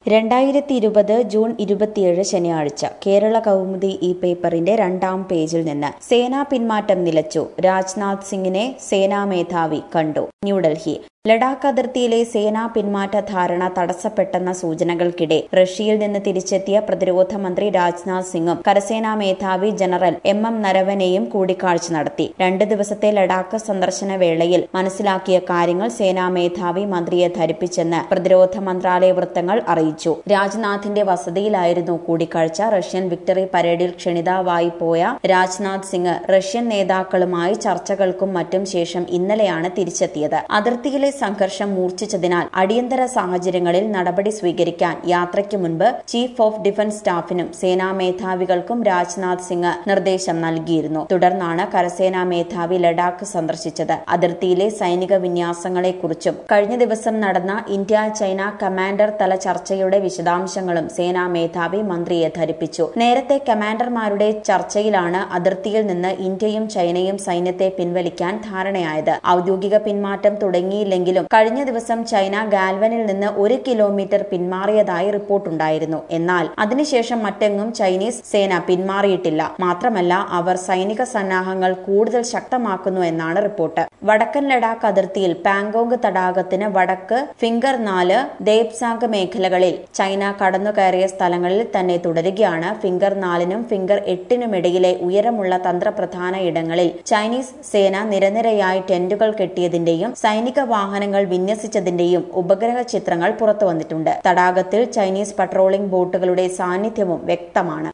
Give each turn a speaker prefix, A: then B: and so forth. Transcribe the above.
A: രണ്ടായിരത്തി ഇരുപത് ജൂൺ ഇരുപത്തിയേഴ് ശനിയാഴ്ച കേരള കൗമുദി ഈ പേപ്പറിന്റെ രണ്ടാം പേജിൽ നിന്ന് സേനാ പിന്മാറ്റം നിലച്ചു രാജ്നാഥ് സിംഗിനെ സേനാ മേധാവി കണ്ടു ന്യൂഡൽഹി ലഡാക്ക് അതിർത്തിയിലെ സേനാ പിന്മാറ്റ ധാരണ തടസ്സപ്പെട്ടെന്ന സൂചനകൾക്കിടെ റഷ്യയിൽ നിന്ന് തിരിച്ചെത്തിയ പ്രതിരോധ മന്ത്രി രാജ്നാഥ് സിംഗും കരസേനാ മേധാവി ജനറൽ എം എം നരവനെയും കൂടിക്കാഴ്ച നടത്തി രണ്ട് ദിവസത്തെ ലഡാക്ക് സന്ദർശന വേളയിൽ മനസ്സിലാക്കിയ കാര്യങ്ങൾ സേനാ മേധാവി മന്ത്രിയെ ധരിപ്പിച്ചെന്ന് പ്രതിരോധ മന്ത്രാലയ വൃത്തങ്ങൾ അറിയിച്ചു രാജ്നാഥിന്റെ വസതിയിലായിരുന്നു കൂടിക്കാഴ്ച റഷ്യൻ വിക്ടറി പരേഡിൽ ക്ഷണിതാവായി പോയ രാജ്നാഥ് സിംഗ് റഷ്യൻ നേതാക്കളുമായി ചർച്ചകൾക്കും മറ്റും ശേഷം ഇന്നലെയാണ് തിരിച്ചെത്തിയത് അതിർത്തിയിലെ സംഘർഷം മൂർച്ഛിച്ചതിനാൽ അടിയന്തര സാഹചര്യങ്ങളിൽ നടപടി സ്വീകരിക്കാൻ യാത്രയ്ക്ക് മുൻപ് ചീഫ് ഓഫ് ഡിഫൻസ് സ്റ്റാഫിനും സേനാ മേധാവികൾക്കും രാജ്നാഥ് സിംഗ് നിർദ്ദേശം നൽകിയിരുന്നു തുടർന്നാണ് കരസേനാ മേധാവി ലഡാക്ക് സന്ദർശിച്ചത് അതിർത്തിയിലെ സൈനിക വിന്യാസങ്ങളെക്കുറിച്ചും കഴിഞ്ഞ ദിവസം നടന്ന ഇന്ത്യ ചൈന കമാൻഡർ തല ചർച്ചയുടെ വിശദാംശങ്ങളും സേനാ മേധാവി മന്ത്രിയെ ധരിപ്പിച്ചു നേരത്തെ കമാൻഡർമാരുടെ ചർച്ചയിലാണ് അതിർത്തിയിൽ നിന്ന് ഇന്ത്യയും ചൈനയും സൈന്യത്തെ പിൻവലിക്കാൻ ധാരണയായത് ഔദ്യോഗിക പിന്മാറ്റം തുടങ്ങിയില്ലെങ്കിലും കഴിഞ്ഞ ദിവസം ചൈന ഗാൽവനിൽ നിന്ന് ഒരു കിലോമീറ്റർ പിന്മാറിയതായി റിപ്പോർട്ടുണ്ടായിരുന്നു എന്നാൽ അതിനുശേഷം മറ്റെങ്ങും ചൈനീസ് സേന പിന്മാറിയിട്ടില്ല മാത്രമല്ല അവർ സൈനിക സന്നാഹങ്ങൾ കൂടുതൽ ശക്തമാക്കുന്നു എന്നാണ് റിപ്പോർട്ട് വടക്കൻ ലഡാക്ക് അതിർത്തിയിൽ പാങ്കോങ് തടാകത്തിന് വടക്ക് ഫിംഗർ നാല് ദേബ്സാങ് മേഖലകളിൽ ചൈന കടന്നുകയറിയ സ്ഥലങ്ങളിൽ തന്നെ തുടരുകയാണ് ഫിംഗർ നാലിനും ഫിംഗർ എട്ടിനുമിടയിലെ ഉയരമുള്ള തന്ത്രപ്രധാന ഇടങ്ങളിൽ ചൈനീസ് സേന നിരനിരയായി ടെന്റുകൾ കെട്ടിയതിന്റെയും സൈനിക വാഹനങ്ങൾ വിന്യസിച്ചതിന്റെയും ഉപഗ്രഹ ചിത്രങ്ങൾ പുറത്തുവന്നിട്ടുണ്ട് തടാകത്തിൽ ചൈനീസ് പട്രോളിംഗ് ബോട്ടുകളുടെ സാന്നിധ്യവും വ്യക്തമാണ്